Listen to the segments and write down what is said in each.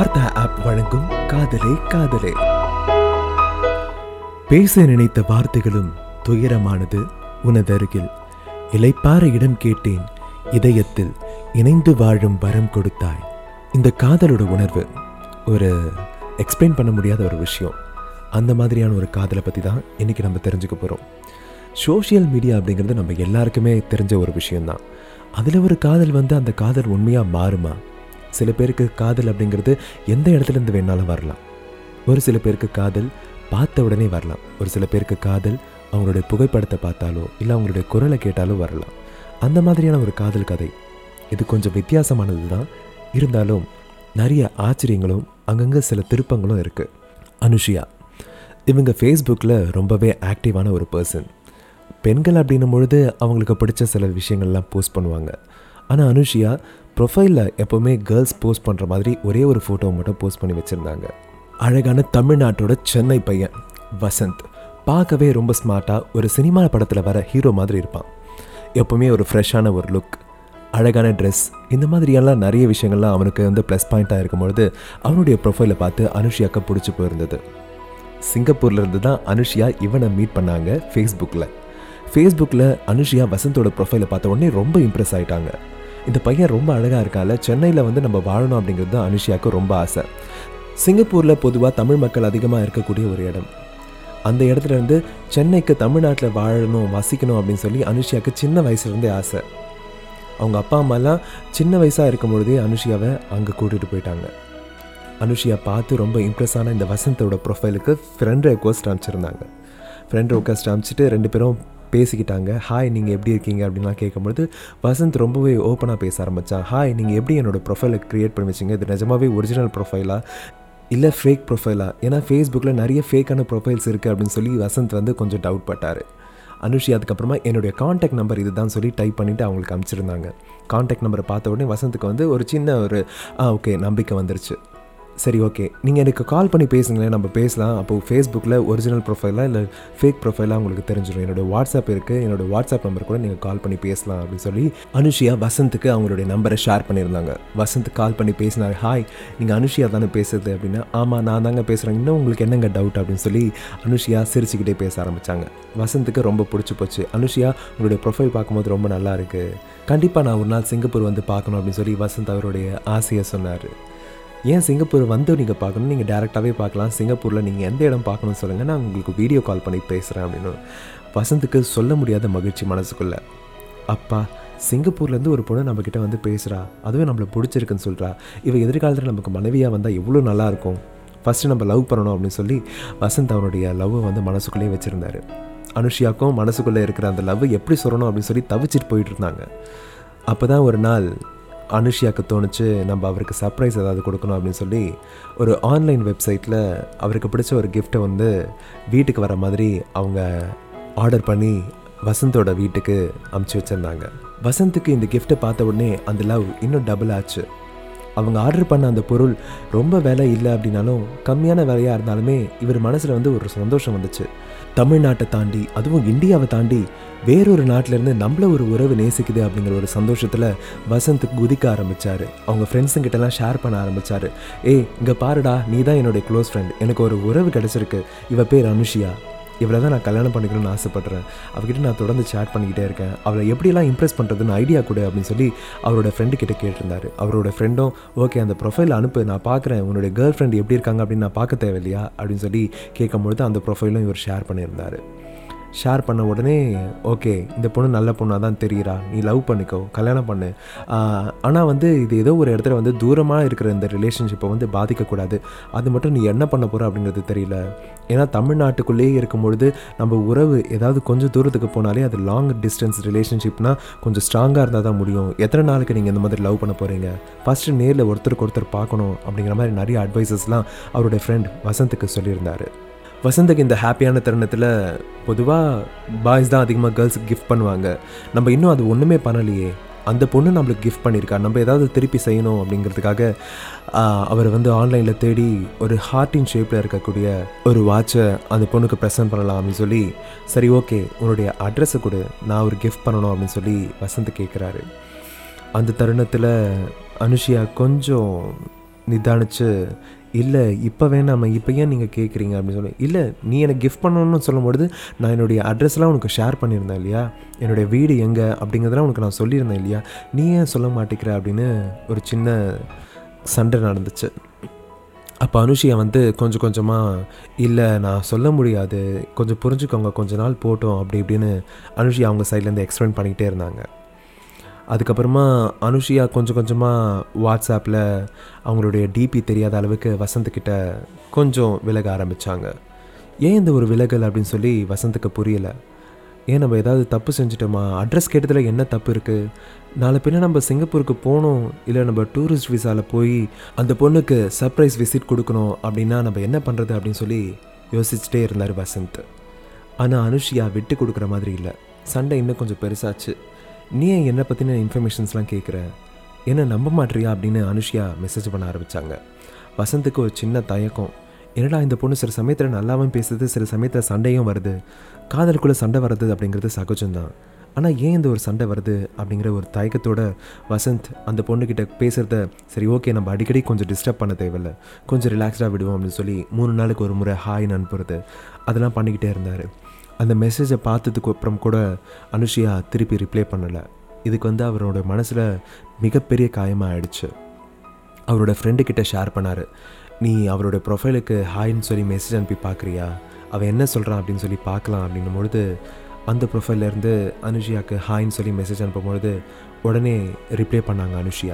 வார்த்தா app வழங்கும் காதலே காதலே பேச நினைத்த வார்த்தைகளும் துயரமானது உனதருகில் இலைப்பார இடம் கேட்டேன் இதயத்தில் இணைந்து வாழும் வரம் கொடுத்தாய் இந்த காதலோட உணர்வு ஒரு எக்ஸ்பிளைன் பண்ண முடியாத ஒரு விஷயம் அந்த மாதிரியான ஒரு காதலை பற்றி தான் இன்றைக்கி நம்ம தெரிஞ்சுக்க போகிறோம் சோஷியல் மீடியா அப்படிங்கிறது நம்ம எல்லாருக்குமே தெரிஞ்ச ஒரு விஷயம்தான் அதில் ஒரு காதல் வந்து அந்த காதல் உண்மையாக மாறுமா சில பேருக்கு காதல் அப்படிங்கிறது எந்த இடத்துல இருந்து வேணாலும் வரலாம் ஒரு சில பேருக்கு காதல் பார்த்த உடனே வரலாம் ஒரு சில பேருக்கு காதல் அவங்களுடைய புகைப்படத்தை பார்த்தாலோ இல்லை அவங்களுடைய குரலை கேட்டாலோ வரலாம் அந்த மாதிரியான ஒரு காதல் கதை இது கொஞ்சம் வித்தியாசமானது தான் இருந்தாலும் நிறைய ஆச்சரியங்களும் அங்கங்கே சில திருப்பங்களும் இருக்குது அனுஷியா இவங்க ஃபேஸ்புக்கில் ரொம்பவே ஆக்டிவான ஒரு பர்சன் பெண்கள் அப்படின்னும் பொழுது அவங்களுக்கு பிடிச்ச சில விஷயங்கள்லாம் போஸ்ட் பண்ணுவாங்க ஆனால் அனுஷியா ப்ரொஃபைலில் எப்போவுமே கேர்ள்ஸ் போஸ்ட் பண்ணுற மாதிரி ஒரே ஒரு ஃபோட்டோவை மட்டும் போஸ்ட் பண்ணி வச்சுருந்தாங்க அழகான தமிழ்நாட்டோட சென்னை பையன் வசந்த் பார்க்கவே ரொம்ப ஸ்மார்ட்டாக ஒரு சினிமா படத்தில் வர ஹீரோ மாதிரி இருப்பான் எப்போவுமே ஒரு ஃப்ரெஷ்ஷான ஒரு லுக் அழகான ட்ரெஸ் இந்த மாதிரியெல்லாம் நிறைய விஷயங்கள்லாம் அவனுக்கு வந்து ப்ளஸ் பாயிண்ட்டாக இருக்கும்பொழுது அவனுடைய ப்ரொஃபைலை பார்த்து அனுஷியாக்கு பிடிச்சி போயிருந்தது சிங்கப்பூர்ல இருந்து தான் அனுஷியா இவனை மீட் பண்ணாங்க ஃபேஸ்புக்கில் ஃபேஸ்புக்கில் அனுஷியா வசந்தோட ப்ரொஃபைலை பார்த்த உடனே ரொம்ப இம்ப்ரெஸ் ஆயிட்டாங்க இந்த பையன் ரொம்ப அழகாக இருக்கால சென்னையில் வந்து நம்ம வாழணும் அப்படிங்கிறது தான் அனுஷியாவுக்கு ரொம்ப ஆசை சிங்கப்பூரில் பொதுவாக தமிழ் மக்கள் அதிகமாக இருக்கக்கூடிய ஒரு இடம் அந்த இடத்துல இருந்து சென்னைக்கு தமிழ்நாட்டில் வாழணும் வசிக்கணும் அப்படின்னு சொல்லி அனுஷியாவுக்கு சின்ன வயசுலேருந்தே ஆசை அவங்க அப்பா அம்மாலாம் சின்ன வயசாக இருக்கும் பொழுதே அனுஷியாவை அங்கே கூட்டிகிட்டு போயிட்டாங்க அனுஷியா பார்த்து ரொம்ப இம்ப்ரெஸ் ஆன இந்த வசந்தோட ப்ரொஃபைலுக்கு ஃப்ரெண்ட் ரெக்வஸ்ட் அனுப்பிச்சிருந்தாங்க ஃப்ரெண்ட் ரெக்வஸ்ட் அனுப்பிச்சிட்டு ரெண்டு பேரும் பேசிக்கிட்டாங்க ஹாய் நீங்கள் எப்படி இருக்கீங்க அப்படின்லாம் கேட்கும்பொழுது வசந்த் ரொம்பவே ஓப்பனாக பேச ஆரம்பித்தான் ஹாய் நீங்கள் எப்படி என்னோடய ப்ரொஃபைலை க்ரியேட் பண்ணி வச்சிங்க இது நிஜமாவே ஒரிஜினல் ப்ரொஃபைலா இல்லை ஃபேக் ப்ரொஃபைலா ஏன்னா ஃபேஸ்புக்கில் நிறைய ஃபேக்கான ப்ரொஃபைல்ஸ் இருக்குது அப்படின்னு சொல்லி வசந்த் வந்து கொஞ்சம் டவுட் பட்டார் அனுஷி அதுக்கப்புறமா என்னுடைய காண்டாக்ட் நம்பர் இதுதான் சொல்லி டைப் பண்ணிவிட்டு அவங்களுக்கு அனுப்பிச்சிருந்தாங்க காண்டாக்ட் நம்பரை பார்த்த உடனே வசந்துக்கு வந்து ஒரு சின்ன ஒரு ஆ ஓகே நம்பிக்கை வந்துருச்சு சரி ஓகே நீங்கள் எனக்கு கால் பண்ணி பேசுங்களேன் நம்ம பேசலாம் அப்போது ஃபேஸ்புக்கில் ஒரிஜினல் ப்ரொஃபைலாக இல்லை ஃபேக் ப்ரொஃபைலாக உங்களுக்கு தெரிஞ்சிடும் என்னோடய வாட்ஸ்அப் இருக்குது என்னோடய வாட்ஸ்அப் நம்பர் கூட நீங்கள் கால் பண்ணி பேசலாம் அப்படின்னு சொல்லி அனுஷியா வசந்துக்கு அவங்களுடைய நம்பரை ஷேர் பண்ணியிருந்தாங்க வசந்த் கால் பண்ணி பேசினார் ஹாய் நீங்கள் அனுஷியா தானே பேசுறது அப்படின்னா ஆமாம் நான் தாங்க பேசுகிறேன் இன்னும் உங்களுக்கு என்னங்க டவுட் அப்படின்னு சொல்லி அனுஷியா சிரிச்சுக்கிட்டே பேச ஆரம்பித்தாங்க வசந்துக்கு ரொம்ப பிடிச்சி போச்சு அனுஷியா உங்களுடைய ப்ரொஃபைல் பார்க்கும்போது ரொம்ப நல்லா இருக்குது கண்டிப்பாக நான் ஒரு நாள் சிங்கப்பூர் வந்து பார்க்கணும் அப்படின்னு சொல்லி வசந்த் அவருடைய ஆசையை சொன்னார் ஏன் சிங்கப்பூர் வந்து நீங்கள் பார்க்கணும் நீங்கள் டேரெக்டாகவே பார்க்கலாம் சிங்கப்பூரில் நீங்கள் எந்த இடம் பார்க்கணும்னு சொல்லுங்கள் நான் உங்களுக்கு வீடியோ கால் பண்ணி பேசுகிறேன் அப்படின்னு வசந்துக்கு சொல்ல முடியாத மகிழ்ச்சி மனசுக்குள்ளே அப்பா சிங்கப்பூர்லேருந்து ஒரு பொண்ணு நம்மக்கிட்ட வந்து பேசுகிறா அதுவே நம்மளை பிடிச்சிருக்குன்னு சொல்கிறா இவ எதிர்காலத்தில் நமக்கு மனைவியாக வந்தால் எவ்வளோ நல்லாயிருக்கும் ஃபஸ்ட்டு நம்ம லவ் பண்ணணும் அப்படின்னு சொல்லி வசந்த் அவனுடைய லவ்வை வந்து மனசுக்குள்ளேயே வச்சுருந்தாரு அனுஷியாக்கும் மனசுக்குள்ளே இருக்கிற அந்த லவ் எப்படி சொல்லணும் அப்படின்னு சொல்லி தவிச்சிட்டு போயிட்டு இருந்தாங்க அப்போ தான் ஒரு நாள் அனுஷியாவுக்கு தோணுச்சு நம்ம அவருக்கு சர்ப்ரைஸ் ஏதாவது கொடுக்கணும் அப்படின்னு சொல்லி ஒரு ஆன்லைன் வெப்சைட்டில் அவருக்கு பிடிச்ச ஒரு கிஃப்ட்டை வந்து வீட்டுக்கு வர மாதிரி அவங்க ஆர்டர் பண்ணி வசந்தோட வீட்டுக்கு அமுச்சு வச்சுருந்தாங்க வசந்துக்கு இந்த கிஃப்ட்டை பார்த்த உடனே அந்த லவ் இன்னும் டபுள் ஆச்சு அவங்க ஆர்டர் பண்ண அந்த பொருள் ரொம்ப விலை இல்லை அப்படின்னாலும் கம்மியான விலையாக இருந்தாலுமே இவர் மனசில் வந்து ஒரு சந்தோஷம் வந்துச்சு தமிழ்நாட்டை தாண்டி அதுவும் இந்தியாவை தாண்டி வேறொரு நாட்டிலேருந்து நம்மள ஒரு உறவு நேசிக்குது அப்படிங்கிற ஒரு சந்தோஷத்தில் வசந்த் குதிக்க ஆரம்பித்தார் அவங்க ஃப்ரெண்ட்ஸுங்கிட்டலாம் ஷேர் பண்ண ஆரம்பித்தார் ஏய் இங்கே பாருடா நீ தான் என்னுடைய க்ளோஸ் ஃப்ரெண்ட் எனக்கு ஒரு உறவு கிடச்சிருக்கு இவ பேர் அனுஷியா இவளை தான் நான் கல்யாணம் பண்ணிக்கணும்னு ஆசைப்பட்றேன் அவகிட்ட நான் தொடர்ந்து சேட் பண்ணிக்கிட்டே இருக்கேன் அவளை எப்படியெல்லாம் இம்ப்ரெஸ் பண்ணுறதுன்னு ஐடியா கொடு அப்படின்னு சொல்லி அவரோட ஃப்ரெண்டு கிட்ட கேட்டிருந்தாரு அவரோட ஃப்ரெண்டும் ஓகே அந்த ப்ரொஃபைல் அனுப்பு நான் பார்க்குறேன் உன்னுடைய கேர்ள் ஃப்ரெண்ட் எப்படி இருக்காங்க அப்படின்னு நான் பார்க்க தேவையில்லையா அப்படின்னு சொல்லி கேட்கும்பொழுது அந்த ப்ரொஃபைலும் இவர் ஷேர் பண்ணியிருந்தார் ஷேர் பண்ண உடனே ஓகே இந்த பொண்ணு நல்ல பொண்ணாக தான் தெரிகிறா நீ லவ் பண்ணிக்கோ கல்யாணம் பண்ணு ஆனால் வந்து இது ஏதோ ஒரு இடத்துல வந்து தூரமாக இருக்கிற இந்த ரிலேஷன்ஷிப்பை வந்து பாதிக்கக்கூடாது அது மட்டும் நீ என்ன பண்ண போகிற அப்படிங்கிறது தெரியல ஏன்னா தமிழ்நாட்டுக்குள்ளேயே இருக்கும்பொழுது நம்ம உறவு ஏதாவது கொஞ்சம் தூரத்துக்கு போனாலே அது லாங் டிஸ்டன்ஸ் ரிலேஷன்ஷிப்னால் கொஞ்சம் ஸ்ட்ராங்காக இருந்தால் தான் முடியும் எத்தனை நாளுக்கு நீங்கள் இந்த மாதிரி லவ் பண்ண போகிறீங்க ஃபஸ்ட்டு நேரில் ஒருத்தருக்கு ஒருத்தர் பார்க்கணும் அப்படிங்கிற மாதிரி நிறைய அட்வைசஸ்லாம் அவருடைய ஃப்ரெண்ட் வசந்துக்கு சொல்லியிருந்தார் வசந்துக்கு இந்த ஹாப்பியான தருணத்தில் பொதுவாக பாய்ஸ் தான் அதிகமாக கேர்ள்ஸுக்கு கிஃப்ட் பண்ணுவாங்க நம்ம இன்னும் அது ஒன்றுமே பண்ணலையே அந்த பொண்ணு நம்மளுக்கு கிஃப்ட் பண்ணியிருக்கா நம்ம ஏதாவது திருப்பி செய்யணும் அப்படிங்கிறதுக்காக அவர் வந்து ஆன்லைனில் தேடி ஒரு ஹார்ட்டின் ஷேப்பில் இருக்கக்கூடிய ஒரு வாட்சை அந்த பொண்ணுக்கு ப்ரெசென்ட் பண்ணலாம் அப்படின்னு சொல்லி சரி ஓகே உன்னுடைய அட்ரஸை கொடு நான் ஒரு கிஃப்ட் பண்ணணும் அப்படின்னு சொல்லி வசந்த் கேட்குறாரு அந்த தருணத்தில் அனுஷியா கொஞ்சம் நிதானிச்சு இல்லை இப்போ வேணாம் இப்போ ஏன் நீங்கள் கேட்குறீங்க அப்படின்னு சொல்லி இல்லை நீ எனக்கு கிஃப்ட் பண்ணணும்னு சொல்லும்பொழுது நான் என்னுடைய அட்ரஸ்லாம் உனக்கு ஷேர் பண்ணியிருந்தேன் இல்லையா என்னுடைய வீடு எங்கே அப்படிங்கிறதெல்லாம் உனக்கு நான் சொல்லியிருந்தேன் இல்லையா நீ ஏன் சொல்ல மாட்டேங்கிற அப்படின்னு ஒரு சின்ன சண்டை நடந்துச்சு அப்போ அனுஷியா வந்து கொஞ்சம் கொஞ்சமாக இல்லை நான் சொல்ல முடியாது கொஞ்சம் புரிஞ்சுக்கோங்க கொஞ்ச நாள் போட்டோம் அப்படி இப்படின்னு அனுஷியா அவங்க சைட்லேருந்து எக்ஸ்பிளைன் பண்ணிக்கிட்டே இருந்தாங்க அதுக்கப்புறமா அனுஷியா கொஞ்சம் கொஞ்சமாக வாட்ஸ்அப்பில் அவங்களுடைய டிபி தெரியாத அளவுக்கு வசந்த்கிட்ட கொஞ்சம் விலக ஆரம்பித்தாங்க ஏன் இந்த ஒரு விலகல் அப்படின்னு சொல்லி வசந்துக்கு புரியலை ஏன் நம்ம ஏதாவது தப்பு செஞ்சுட்டோமா அட்ரஸ் கேட்டதில் என்ன தப்பு இருக்குது நாளை பின்ன நம்ம சிங்கப்பூருக்கு போகணும் இல்லை நம்ம டூரிஸ்ட் விசாவில் போய் அந்த பொண்ணுக்கு சர்ப்ரைஸ் விசிட் கொடுக்கணும் அப்படின்னா நம்ம என்ன பண்ணுறது அப்படின்னு சொல்லி யோசிச்சுட்டே இருந்தார் வசந்த் ஆனால் அனுஷியா விட்டு கொடுக்குற மாதிரி இல்லை சண்டை இன்னும் கொஞ்சம் பெருசாச்சு நீ ஏன் என்னை பற்றின இன்ஃபர்மேஷன்ஸ்லாம் கேட்குற என்ன நம்ப மாட்டியா அப்படின்னு அனுஷியா மெசேஜ் பண்ண ஆரம்பித்தாங்க வசந்துக்கு ஒரு சின்ன தயக்கம் என்னடா இந்த பொண்ணு சில சமயத்தில் நல்லாவும் பேசுது சில சமயத்தில் சண்டையும் வருது காதலுக்குள்ளே சண்டை வருது அப்படிங்கிறது சகஜம்தான் ஆனால் ஏன் இந்த ஒரு சண்டை வருது அப்படிங்கிற ஒரு தயக்கத்தோட வசந்த் அந்த பொண்ணுக்கிட்ட பேசுகிறத சரி ஓகே நம்ம அடிக்கடி கொஞ்சம் டிஸ்டர்ப் பண்ண தேவையில்ல கொஞ்சம் ரிலாக்ஸ்டாக விடுவோம் அப்படின்னு சொல்லி மூணு நாளுக்கு ஒரு முறை ஹாய்னு அனுப்புறது அதெல்லாம் பண்ணிக்கிட்டே இருந்தார் அந்த மெசேஜை பார்த்ததுக்கு அப்புறம் கூட அனுஷியா திருப்பி ரிப்ளை பண்ணலை இதுக்கு வந்து அவரோட மனசில் மிகப்பெரிய காயமாக ஆயிடுச்சு அவரோட ஃப்ரெண்டு கிட்ட ஷேர் பண்ணார் நீ அவரோட ப்ரொஃபைலுக்கு ஹாய்ன்னு சொல்லி மெசேஜ் அனுப்பி பார்க்குறியா அவன் என்ன சொல்கிறான் அப்படின்னு சொல்லி பார்க்கலாம் அப்படின்னும் பொழுது அந்த ப்ரொஃபைல்லேருந்து அனுஷியாவுக்கு ஹாய்ன்னு சொல்லி மெசேஜ் அனுப்பும் பொழுது உடனே ரிப்ளை பண்ணாங்க அனுஷியா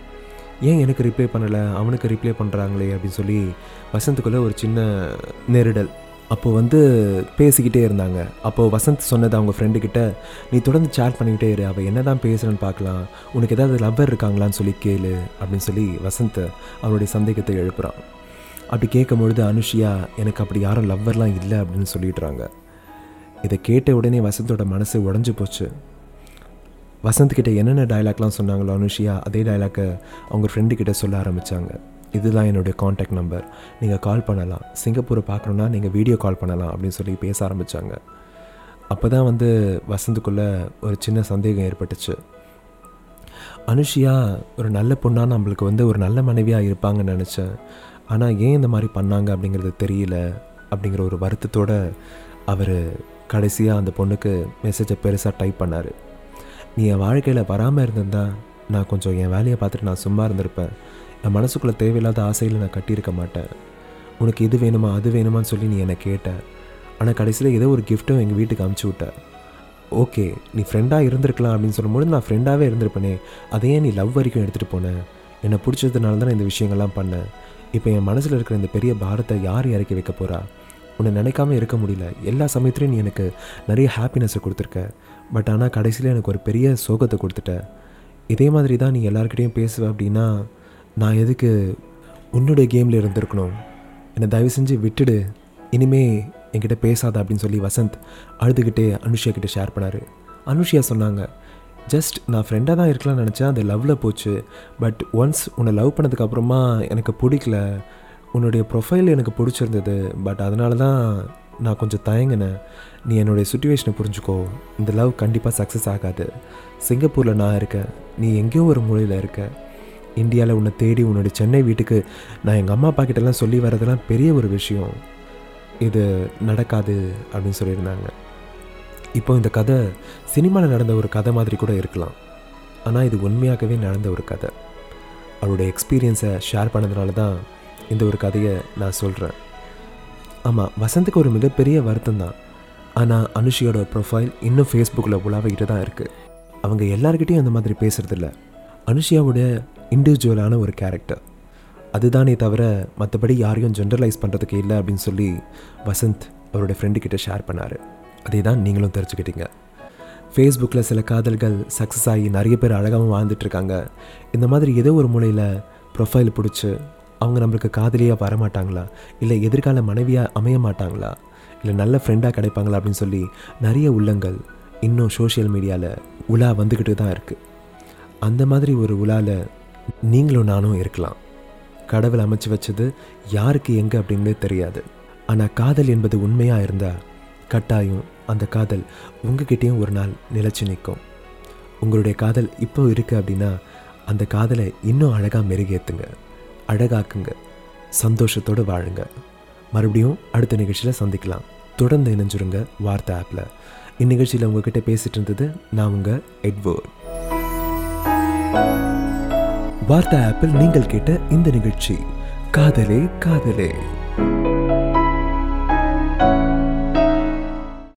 ஏன் எனக்கு ரிப்ளை பண்ணலை அவனுக்கு ரிப்ளை பண்ணுறாங்களே அப்படின்னு சொல்லி வசந்துக்குள்ளே ஒரு சின்ன நெருடல் அப்போது வந்து பேசிக்கிட்டே இருந்தாங்க அப்போது வசந்த் சொன்னது அவங்க ஃப்ரெண்டுக்கிட்ட நீ தொடர்ந்து சேட் பண்ணிக்கிட்டே இரு அவள் என்ன தான் பேசுகிறேன்னு பார்க்கலாம் உனக்கு ஏதாவது லவ்வர் இருக்காங்களான்னு சொல்லி கேளு அப்படின்னு சொல்லி வசந்த் அவருடைய சந்தேகத்தை எழுப்புறான் அப்படி கேட்கும் பொழுது அனுஷியா எனக்கு அப்படி யாரும் லவ்வர்லாம் இல்லை அப்படின்னு சொல்லிடுறாங்க இதை கேட்ட உடனே வசந்தோட மனசு உடஞ்சி போச்சு வசந்த் கிட்ட என்னென்ன டைலாக்லாம் சொன்னாங்களோ அனுஷியா அதே டைலாக்கை அவங்க ஃப்ரெண்டு கிட்ட சொல்ல ஆரம்பித்தாங்க இதுதான் என்னுடைய காண்டாக்ட் நம்பர் நீங்கள் கால் பண்ணலாம் சிங்கப்பூரை பார்க்கணுன்னா நீங்கள் வீடியோ கால் பண்ணலாம் அப்படின்னு சொல்லி பேச ஆரம்பித்தாங்க அப்போ தான் வந்து வசந்துக்குள்ளே ஒரு சின்ன சந்தேகம் ஏற்பட்டுச்சு அனுஷியா ஒரு நல்ல பொண்ணாக நம்மளுக்கு வந்து ஒரு நல்ல மனைவியாக இருப்பாங்கன்னு நினச்சேன் ஆனால் ஏன் இந்த மாதிரி பண்ணாங்க அப்படிங்கிறது தெரியல அப்படிங்கிற ஒரு வருத்தத்தோடு அவர் கடைசியாக அந்த பொண்ணுக்கு மெசேஜை பெருசாக டைப் பண்ணார் நீ என் வாழ்க்கையில் வராமல் இருந்திருந்தா நான் கொஞ்சம் என் வேலையை பார்த்துட்டு நான் சும்மா இருந்திருப்பேன் என் மனசுக்குள்ளே தேவையில்லாத ஆசையில் நான் கட்டியிருக்க மாட்டேன் உனக்கு இது வேணுமா அது வேணுமான்னு சொல்லி நீ என்னை கேட்ட ஆனால் கடைசியில் ஏதோ ஒரு கிஃப்ட்டும் எங்கள் வீட்டுக்கு அமுச்சு விட்ட ஓகே நீ ஃப்ரெண்டாக இருந்திருக்கலாம் அப்படின்னு சொல்லும்போது நான் ஃப்ரெண்டாகவே இருந்திருப்பேனே அதையே நீ லவ் வரைக்கும் எடுத்துகிட்டு போனேன் என்னை பிடிச்சதுனால தான் நான் இந்த விஷயங்கள்லாம் பண்ணேன் இப்போ என் மனசில் இருக்கிற இந்த பெரிய பாரத்தை யார் இறக்கி வைக்க போகிறா உன்னை நினைக்காம இருக்க முடியல எல்லா சமயத்துலையும் நீ எனக்கு நிறைய ஹாப்பினஸை கொடுத்துருக்க பட் ஆனால் கடைசியில் எனக்கு ஒரு பெரிய சோகத்தை கொடுத்துட்ட இதே மாதிரி தான் நீ எல்லாருக்கிட்டையும் பேசுவ அப்படின்னா நான் எதுக்கு உன்னுடைய கேமில் இருந்திருக்கணும் என்னை தயவு செஞ்சு விட்டுடு இனிமே என்கிட்ட பேசாத அப்படின்னு சொல்லி வசந்த் அழுதுகிட்டே அனுஷியா கிட்ட ஷேர் பண்ணார் அனுஷியா சொன்னாங்க ஜஸ்ட் நான் ஃப்ரெண்டாக தான் இருக்கலாம்னு நினச்சேன் அது லவ்வில் போச்சு பட் ஒன்ஸ் உன்னை லவ் பண்ணதுக்கப்புறமா எனக்கு பிடிக்கல உன்னுடைய ப்ரொஃபைல் எனக்கு பிடிச்சிருந்தது பட் அதனால தான் நான் கொஞ்சம் தயங்கினேன் நீ என்னுடைய சுச்சுவேஷனை புரிஞ்சுக்கோ இந்த லவ் கண்டிப்பாக சக்ஸஸ் ஆகாது சிங்கப்பூரில் நான் இருக்கேன் நீ எங்கேயோ ஒரு மூலையில் இருக்க இந்தியாவில் உன்னை தேடி உன்னுடைய சென்னை வீட்டுக்கு நான் எங்கள் அம்மா அப்பா கிட்டலாம் சொல்லி வரதெல்லாம் பெரிய ஒரு விஷயம் இது நடக்காது அப்படின்னு சொல்லியிருந்தாங்க இப்போ இந்த கதை சினிமாவில் நடந்த ஒரு கதை மாதிரி கூட இருக்கலாம் ஆனால் இது உண்மையாகவே நடந்த ஒரு கதை அவருடைய எக்ஸ்பீரியன்ஸை ஷேர் பண்ணதுனால தான் இந்த ஒரு கதையை நான் சொல்கிறேன் ஆமாம் வசந்துக்கு ஒரு மிகப்பெரிய வருத்தம் தான் ஆனால் அனுஷியோட ப்ரொஃபைல் இன்னும் ஃபேஸ்புக்கில் உலாவிக்கிட்டு தான் இருக்குது அவங்க எல்லாருக்கிட்டையும் அந்த மாதிரி பேசுகிறதில்ல அனுஷியாவோட இண்டிவிஜுவலான ஒரு கேரக்டர் அதுதானே தவிர மற்றபடி யாரையும் ஜென்ரலைஸ் பண்ணுறதுக்கு இல்லை அப்படின்னு சொல்லி வசந்த் அவரோட ஃப்ரெண்டுக்கிட்ட ஷேர் பண்ணார் அதே தான் நீங்களும் தெரிஞ்சுக்கிட்டீங்க ஃபேஸ்புக்கில் சில காதல்கள் சக்ஸஸ் ஆகி நிறைய பேர் அழகாகவும் வாழ்ந்துட்டுருக்காங்க இந்த மாதிரி ஏதோ ஒரு மூலையில் ப்ரொஃபைல் பிடிச்சி அவங்க நம்மளுக்கு காதலியாக வரமாட்டாங்களா இல்லை எதிர்கால மனைவியாக அமைய மாட்டாங்களா இல்லை நல்ல ஃப்ரெண்டாக கிடைப்பாங்களா அப்படின்னு சொல்லி நிறைய உள்ளங்கள் இன்னும் சோஷியல் மீடியாவில் உலா வந்துக்கிட்டு தான் இருக்குது அந்த மாதிரி ஒரு உலாவில் நீங்களும் நானும் இருக்கலாம் கடவுள் அமைச்சு வச்சது யாருக்கு எங்கே அப்படின்னு தெரியாது ஆனால் காதல் என்பது உண்மையாக இருந்தால் கட்டாயம் அந்த காதல் உங்ககிட்டேயும் ஒரு நாள் நிலச்சி நிற்கும் உங்களுடைய காதல் இப்போ இருக்குது அப்படின்னா அந்த காதலை இன்னும் அழகாக மெருகேற்றுங்க அழகாக்குங்க சந்தோஷத்தோடு வாழுங்க மறுபடியும் அடுத்த நிகழ்ச்சியில் சந்திக்கலாம் தொடர்ந்து இணைஞ்சிருங்க வார்த்தை ஆப்பில் இந்நிகழ்ச்சியில் உங்ககிட்ட பேசிட்டு இருந்தது நான் உங்கள் எட்வர்ட் வார்த்தை ஆப்பில் நீங்கள் கேட்ட இந்த நிகழ்ச்சி காதலே காதலே